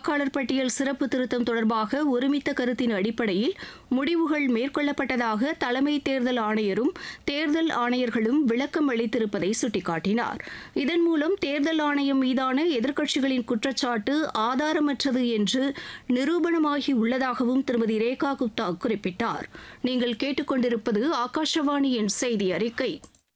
வாக்காளர் பட்டியல் சிறப்பு திருத்தம் தொடர்பாக ஒருமித்த கருத்தின் அடிப்படையில் முடிவுகள் மேற்கொள்ளப்பட்டதாக தலைமை தேர்தல் ஆணையரும் தேர்தல் ஆணையர்களும் விளக்கம் அளித்திருப்பதை சுட்டிக்காட்டினார் இதன் மூலம் தேர்தல் ஆணையம் மீதான எதிர்க்கட்சிகளின் குற்றச்சாட்டு ஆதாரமற்றது என்று நிரூபணமாகி உள்ளதாகவும் திருமதி ரேகா குப்தா குறிப்பிட்டார் நீங்கள் கேட்டுக்கொண்டிருப்பது ஆகாஷவாணியின் செய்தி அறிக்கை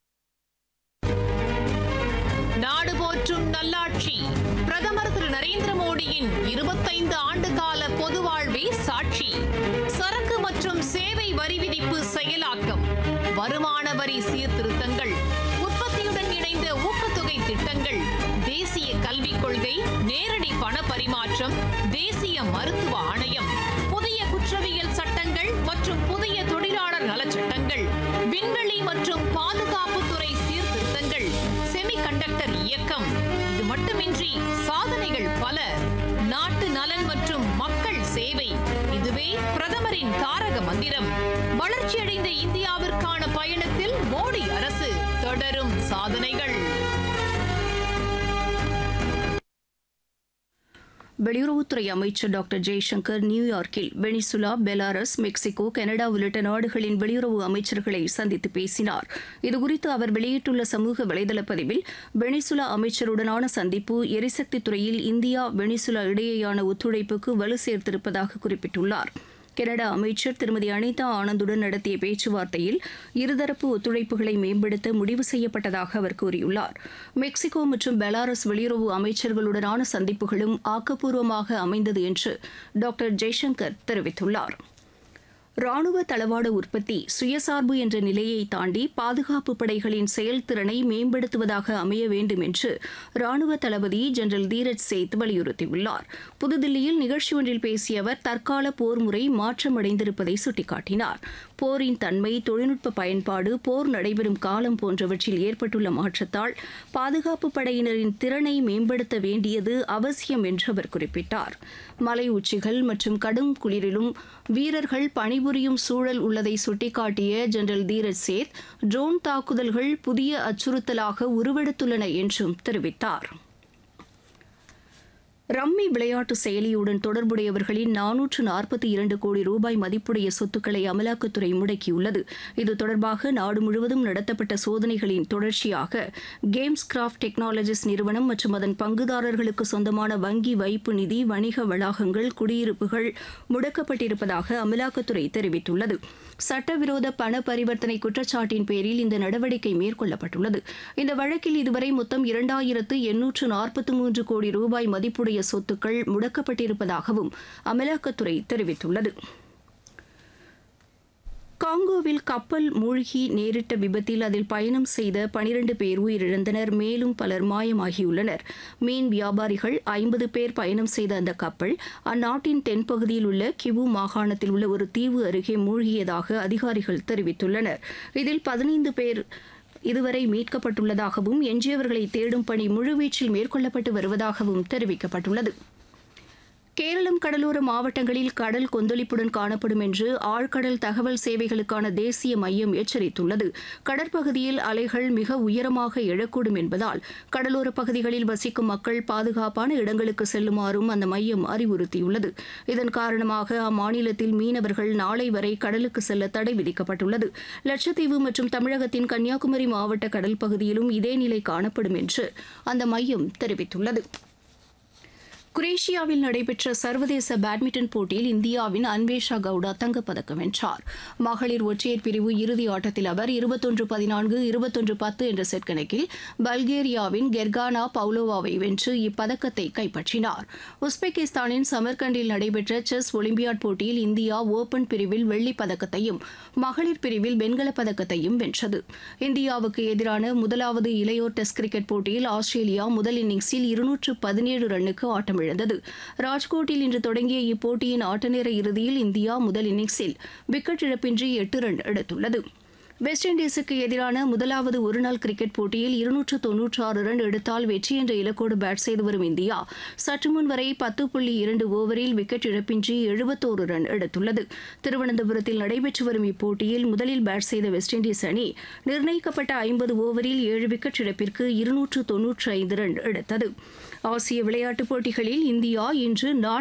நாடு போற்றும் நல்லாட்சி பிரதமர் திரு நரேந்திர மோடியின் இருபத்தைந்து ஆண்டு கால பொது வாழ்வே சாட்சி சரக்கு மற்றும் சேவை வரி விதிப்பு செயலாக்கம் வருமான வரி சீர்திருத்தங்கள் உற்பத்தியுடன் இணைந்த ஊக்கத்தொகை திட்டங்கள் தேசிய கல்விக் கொள்கை நேரடி பண பரிமாற்றம் தேசிய மருத்துவ ஆணையம் புதிய குற்றவியல் சட்டங்கள் மற்றும் புதிய தொழிலாளர் நலச்சட்டங்கள் விண்வெளி மற்றும் பாதுகாப்புத்துறை சீர்திருத்தங்கள் செமிகண்டக்டர் இயக்கம் இது மட்டுமின்றி சாதனைகள் பல நாட்டு நலன் மற்றும் மக்கள் சேவை இதுவே பிரதமரின் தாரக மந்திரம் வளர்ச்சியடைந்த இந்தியாவிற்கான பயணத்தில் மோடி அரசு தொடரும் சாதனைகள் வெளியுறவுத்துறை அமைச்சர் டாக்டர் ஜெய்சங்கர் நியூயார்க்கில் வெனிசுலா பெலாரஸ் மெக்சிகோ கனடா உள்ளிட்ட நாடுகளின் வெளியுறவு அமைச்சர்களை சந்தித்து பேசினார் இதுகுறித்து அவர் வெளியிட்டுள்ள சமூக வலைதள பதிவில் வெனிசுலா அமைச்சருடனான சந்திப்பு எரிசக்தி துறையில் இந்தியா வெனிசுலா இடையேயான ஒத்துழைப்புக்கு வலு சேர்த்திருப்பதாக குறிப்பிட்டுள்ளார் கனடா அமைச்சர் திருமதி அனிதா ஆனந்துடன் நடத்திய பேச்சுவார்த்தையில் இருதரப்பு ஒத்துழைப்புகளை மேம்படுத்த முடிவு செய்யப்பட்டதாக அவர் கூறியுள்ளார் மெக்சிகோ மற்றும் பெலாரஸ் வெளியுறவு அமைச்சர்களுடனான சந்திப்புகளும் ஆக்கப்பூர்வமாக அமைந்தது என்று டாக்டர் ஜெய்சங்கர் தெரிவித்துள்ளார் ராணுவ தளவாட உற்பத்தி சுயசார்பு என்ற நிலையை தாண்டி பாதுகாப்பு படைகளின் செயல்திறனை மேம்படுத்துவதாக அமைய வேண்டும் என்று ராணுவ தளபதி ஜெனரல் தீரஜ் சேத் வலியுறுத்தியுள்ளார் புதுதில்லியில் நிகழ்ச்சி ஒன்றில் பேசிய அவர் தற்கால போர் முறை மாற்றமடைந்திருப்பதை சுட்டிக்காட்டினார் போரின் தன்மை தொழில்நுட்ப பயன்பாடு போர் நடைபெறும் காலம் போன்றவற்றில் ஏற்பட்டுள்ள மாற்றத்தால் பாதுகாப்பு படையினரின் திறனை மேம்படுத்த வேண்டியது அவசியம் என்று அவர் குறிப்பிட்டார் மலை உச்சிகள் மற்றும் கடும் குளிரிலும் வீரர்கள் பணிபுரியும் சூழல் உள்ளதை சுட்டிக்காட்டிய ஜெனரல் தீரஜ் சேத் ட்ரோன் தாக்குதல்கள் புதிய அச்சுறுத்தலாக உருவெடுத்துள்ளன என்றும் தெரிவித்தார் ரம்மி விளையாட்டு செயலியுடன் தொடர்புடையவர்களின் நானூற்று நாற்பத்தி இரண்டு கோடி ரூபாய் மதிப்புடைய சொத்துக்களை அமலாக்கத்துறை முடக்கியுள்ளது இது தொடர்பாக நாடு முழுவதும் நடத்தப்பட்ட சோதனைகளின் தொடர்ச்சியாக கேம்ஸ் கிராஃப்ட் டெக்னாலஜிஸ் நிறுவனம் மற்றும் அதன் பங்குதாரர்களுக்கு சொந்தமான வங்கி வைப்பு நிதி வணிக வளாகங்கள் குடியிருப்புகள் முடக்கப்பட்டிருப்பதாக அமலாக்கத்துறை தெரிவித்துள்ளது சட்டவிரோத பண பரிவர்த்தனை குற்றச்சாட்டின் பேரில் இந்த நடவடிக்கை மேற்கொள்ளப்பட்டுள்ளது இந்த வழக்கில் இதுவரை மொத்தம் இரண்டாயிரத்து எண்ணூற்று நாற்பத்தி மூன்று கோடி ரூபாய் மதிப்புடைய சொத்துக்கள் முடக்கப்பட்டிருப்பதாகவும் அமலாக்கத்துறை தெரிவித்துள்ளது காங்கோவில் கப்பல் மூழ்கி நேரிட்ட விபத்தில் அதில் பயணம் செய்த பனிரண்டு பேர் உயிரிழந்தனர் மேலும் பலர் மாயமாகியுள்ளனர் மீன் வியாபாரிகள் ஐம்பது பேர் பயணம் செய்த அந்த கப்பல் அந்நாட்டின் தென்பகுதியில் உள்ள கிவு மாகாணத்தில் உள்ள ஒரு தீவு அருகே மூழ்கியதாக அதிகாரிகள் தெரிவித்துள்ளனர் இதில் பதினைந்து பேர் இதுவரை மீட்கப்பட்டுள்ளதாகவும் எஞ்சியவர்களை தேடும் பணி முழுவீச்சில் மேற்கொள்ளப்பட்டு வருவதாகவும் தெரிவிக்கப்பட்டுள்ளது கேரளம் கடலோர மாவட்டங்களில் கடல் கொந்தளிப்புடன் காணப்படும் என்று ஆழ்கடல் தகவல் சேவைகளுக்கான தேசிய மையம் எச்சரித்துள்ளது கடற்பகுதியில் அலைகள் மிக உயரமாக எழக்கூடும் என்பதால் கடலோர பகுதிகளில் வசிக்கும் மக்கள் பாதுகாப்பான இடங்களுக்கு செல்லுமாறும் அந்த மையம் அறிவுறுத்தியுள்ளது இதன் காரணமாக அம்மாநிலத்தில் மீனவர்கள் நாளை வரை கடலுக்கு செல்ல தடை விதிக்கப்பட்டுள்ளது லட்சத்தீவு மற்றும் தமிழகத்தின் கன்னியாகுமரி மாவட்ட கடல் பகுதியிலும் இதே நிலை காணப்படும் என்று அந்த மையம் தெரிவித்துள்ளது குரேஷியாவில் நடைபெற்ற சர்வதேச பேட்மிண்டன் போட்டியில் இந்தியாவின் அன்வேஷா கவுடா தங்கப்பதக்கம் வென்றார் மகளிர் ஒற்றையர் பிரிவு இறுதி ஆட்டத்தில் அவர் இருபத்தொன்று பதினான்கு இருபத்தொன்று பத்து என்ற செட் கணக்கில் பல்கேரியாவின் கெர்கானா பவுலோவாவை வென்று இப்பதக்கத்தை கைப்பற்றினார் உஸ்பெகிஸ்தானின் சமர்கண்டில் நடைபெற்ற செஸ் ஒலிம்பியாட் போட்டியில் இந்தியா ஓபன் பிரிவில் வெள்ளிப் பதக்கத்தையும் மகளிர் பிரிவில் வெண்கலப் பதக்கத்தையும் வென்றது இந்தியாவுக்கு எதிரான முதலாவது இளையோர் டெஸ்ட் கிரிக்கெட் போட்டியில் ஆஸ்திரேலியா முதல் இன்னிங்ஸில் இருநூற்று பதினேழு ரன்னுக்கு ஆட்டம் இழந்தது ராஜ்கோட்டில் இன்று தொடங்கிய இப்போட்டியின் ஆட்டநேர இறுதியில் இந்தியா முதல் இன்னிங்ஸில் விக்கெட் இழப்பின்றி எட்டு ரன் எடுத்துள்ளது வெஸ்ட் இண்டீஸுக்கு எதிரான முதலாவது ஒருநாள் கிரிக்கெட் போட்டியில் இருநூற்று தொன்னூற்றாறு ரன் எடுத்தால் வெற்றி என்ற இலக்கோடு பேட் செய்து வரும் இந்தியா சற்று முன் வரை பத்து புள்ளி இரண்டு ஓவரில் விக்கெட் இழப்பின்றி எழுபத்தோரு ரன் எடுத்துள்ளது திருவனந்தபுரத்தில் நடைபெற்று வரும் இப்போட்டியில் முதலில் பேட் செய்த வெஸ்ட் இண்டீஸ் அணி நிர்ணயிக்கப்பட்ட ஐம்பது ஓவரில் ஏழு விக்கெட் இழப்பிற்கு இருநூற்று தொன்னூற்றி ஐந்து ரன் எடுத்தது ஆசிய விளையாட்டுப் போட்டிகளில் இந்தியா இன்று